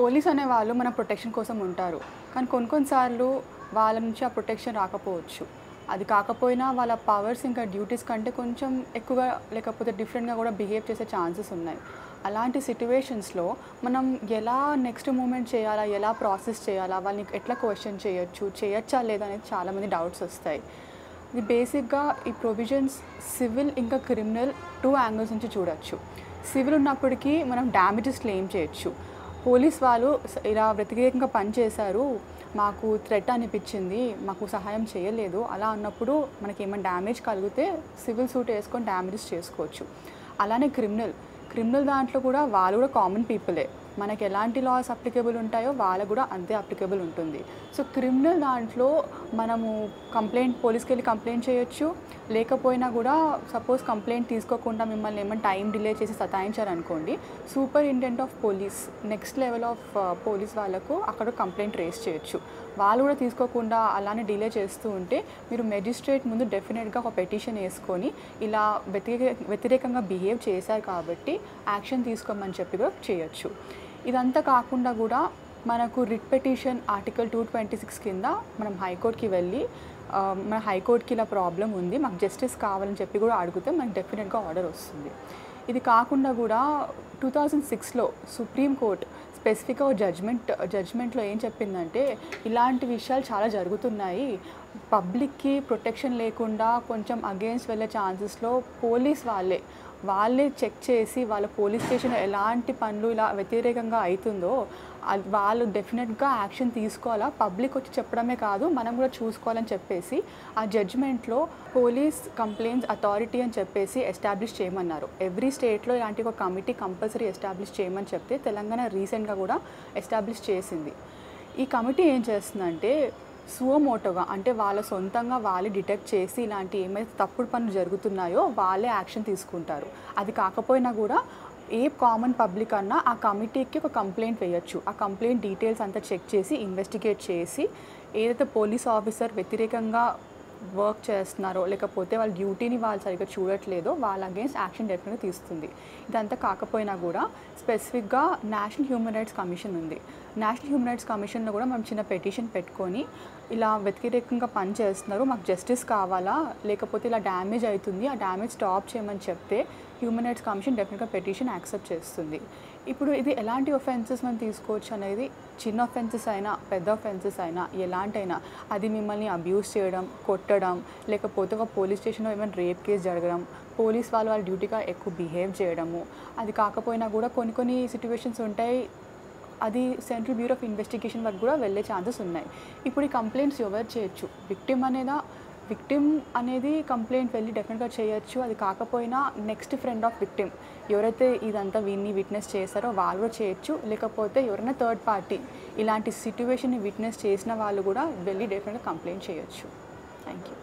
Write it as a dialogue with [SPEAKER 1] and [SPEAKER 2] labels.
[SPEAKER 1] police అనే వాళ్ళు మన ప్రొటెక్షన్ కోసం ఉంటారు కానీ కొన్ని కొన్నిసార్లు వాళ్ళ నుంచి ఆ ప్రొటెక్షన్ రాకపోవచ్చు అది కాకపోయినా వాళ్ళ పవర్స్ ఇంకా డ్యూటీస్ కంటే కొంచెం ఎక్కువగా లేకపోతే డిఫరెంట్గా కూడా బిహేవ్ చేసే ఛాన్సెస్ ఉన్నాయి అలాంటి సిట్యువేషన్స్లో మనం ఎలా నెక్స్ట్ మూమెంట్ చేయాలా ఎలా ప్రాసెస్ చేయాలా వాళ్ళని ఎట్లా క్వశ్చన్ చేయొచ్చు చేయొచ్చా లేదా అనేది చాలామంది డౌట్స్ వస్తాయి ఇది బేసిక్గా ఈ ప్రొవిజన్స్ సివిల్ ఇంకా క్రిమినల్ టూ యాంగిల్స్ నుంచి చూడొచ్చు సివిల్ ఉన్నప్పటికీ మనం డ్యామేజెస్ క్లెయిమ్ చేయొచ్చు పోలీస్ వాళ్ళు స- ఇలా వ్యతిరేకంగా పనిచేశారు మాకు థ్రెట్ అనిపించింది మాకు సహాయం చేయలేదు అలా అన్నప్పుడు మనకి ఏమైనా డ్యామేజ్ కలిగితే సివిల్ సూట్ వేసుకొని డ్యామేజెస్ చేసుకోవచ్చు అలానే క్రిమినల్ క్రిమినల్ దాంట్లో కూడా వాళ్ళు కూడా కామన్ పీపులే మనకి ఎలాంటి లాస్ అప్లికేబుల్ ఉంటాయో వాళ్ళకు కూడా అంతే అప్లికేబుల్ ఉంటుంది సో క్రిమినల్ దాంట్లో మనము కంప్లైంట్ పోలీస్కి వెళ్ళి కంప్లైంట్ చేయొచ్చు లేకపోయినా కూడా సపోజ్ కంప్లైంట్ తీసుకోకుండా మిమ్మల్ని ఏమైనా టైం డిలే చేసి సతాయించారనుకోండి superintendent of police next level of police వాళ్ళకు అక్కడ కంప్లైంట్ రేస్ చేయొచ్చు వాళ్ళు కూడా తీసుకోకుండా అలానే డిలే చేస్తూ ఉంటే మీరు మెజిస్ట్రేట్ ముందు డెఫినెట్గా ఒక పెటిషన్ వేసుకొని ఇలా వ్యతిరేక వ్యతిరేకంగా బిహేవ్ చేశారు కాబట్టి యాక్షన్ తీసుకోమని చెప్పి కూడా చేయొచ్చు ఇదంతా కాకుండా కూడా మనకు writ petition article two twenty six కింద మనం హైకోర్టుకి వెళ్ళి ఆ, మన హైకోర్టుకి ఇలా ప్రాబ్లం ఉంది మాకు జస్టిస్ కావాలని చెప్పి కూడా అడిగితే మనకు డెఫినెట్గా ఆర్డర్ వస్తుంది ఇది కాకుండా కూడా టూ థౌజండ్ సిక్స్లో సుప్రీంకోర్టు స్పెసిఫిక్గా జడ్జ్మెంట్ జడ్జ్మెంట్లో ఏం చెప్పిందంటే ఇలాంటి విషయాలు చాలా జరుగుతున్నాయి పబ్లిక్కి ప్రొటెక్షన్ లేకుండా కొంచెం అగేన్స్ట్ వెళ్ళే ఛాన్సెస్లో పోలీస్ వాళ్ళే వాళ్ళే చెక్ చేసి వాళ్ళ పోలీస్ స్టేషన్ ఎలాంటి పనులు ఇలా వ్యతిరేకంగా అవుతుందో అది వాళ్ళు డెఫినెట్గా యాక్షన్ తీసుకోవాలా పబ్లిక్ వచ్చి చెప్పడమే కాదు మనం కూడా చూసుకోవాలని చెప్పేసి ఆ జడ్జ్మెంట్లో పోలీస్ కంప్లైంట్స్ అథారిటీ అని చెప్పేసి ఎస్టాబ్లిష్ చేయమన్నారు ఎవ్రీ స్టేట్లో ఇలాంటి ఒక కమిటీ కంపల్సరీ ఎస్టాబ్లిష్ చేయమని చెప్తే తెలంగాణ రీసెంట్గా కూడా ఎస్టాబ్లిష్ చేసింది ఈ కమిటీ ఏం చేస్తుందంటే సువమోటోగా అంటే వాళ్ళ సొంతంగా వాళ్ళే డిటెక్ట్ చేసి ఇలాంటి ఏమైతే తప్పుడు పనులు జరుగుతున్నాయో వాళ్ళే యాక్షన్ తీసుకుంటారు అది కాకపోయినా కూడా ఏ కామన్ పబ్లిక్ అన్నా ఆ కమిటీకి ఒక కంప్లైంట్ వేయొచ్చు ఆ కంప్లైంట్ డీటెయిల్స్ అంతా చెక్ చేసి ఇన్వెస్టిగేట్ చేసి ఏదైతే పోలీస్ ఆఫీసర్ వ్యతిరేకంగా వర్క్ చేస్తున్నారో లేకపోతే వాళ్ళ డ్యూటీని వాళ్ళు సరిగ్గా చూడట్లేదో వాళ్ళ అగేన్స్ట్ యాక్షన్ డెఫినెట్గా తీస్తుంది ఇదంతా కాకపోయినా కూడా స్పెసిఫిక్గా నేషనల్ హ్యూమన్ రైట్స్ కమిషన్ ఉంది నేషనల్ హ్యూమన్ రైట్స్ కమిషన్లో కూడా మనం చిన్న పెటిషన్ పెట్టుకొని ఇలా వ్యతిరేకంగా పని చేస్తున్నారు మాకు జస్టిస్ కావాలా లేకపోతే ఇలా డ్యామేజ్ అవుతుంది ఆ డ్యామేజ్ స్టాప్ చేయమని చెప్తే హ్యూమన్ రైట్స్ కమిషన్ డెఫినెట్గా పెటిషన్ యాక్సెప్ట్ చేస్తుంది ఇప్పుడు ఇది ఎలాంటి ఒఫెన్సెస్ మనం తీసుకోవచ్చు అనేది చిన్న ఒఫెన్సెస్ అయినా పెద్ద ఒఫెన్సెస్ అయినా ఎలాంటైనా అది మిమ్మల్ని అబ్యూస్ చేయడం కొట్టడం లేకపోతే ఒక పోలీస్ స్టేషన్లో ఏమైనా రేప్ కేసు జరగడం పోలీస్ వాళ్ళు వాళ్ళ డ్యూటీగా ఎక్కువ బిహేవ్ చేయడము అది కాకపోయినా కూడా కొన్ని కొన్ని సిచ్యువేషన్స్ ఉంటాయి అది సెంట్రల్ బ్యూరో ఆఫ్ ఇన్వెస్టిగేషన్ వరకు కూడా వెళ్ళే ఛాన్సెస్ ఉన్నాయి ఇప్పుడు ఈ కంప్లైంట్స్ ఎవరు చేయొచ్చు విక్టిమ్ అనేదా విక్టిమ్ అనేది కంప్లైంట్ వెళ్ళి డెఫినెట్గా చేయొచ్చు అది కాకపోయినా నెక్స్ట్ ఫ్రెండ్ ఆఫ్ విక్టిమ్ ఎవరైతే ఇదంతా విన్ని విట్నెస్ చేశారో వాళ్ళు కూడా చేయొచ్చు లేకపోతే ఎవరైనా థర్డ్ పార్టీ ఇలాంటి సిట్యువేషన్ని విట్నెస్ చేసిన వాళ్ళు కూడా వెళ్ళి డెఫినెట్గా కంప్లైంట్ చేయొచ్చు థ్యాంక్ యూ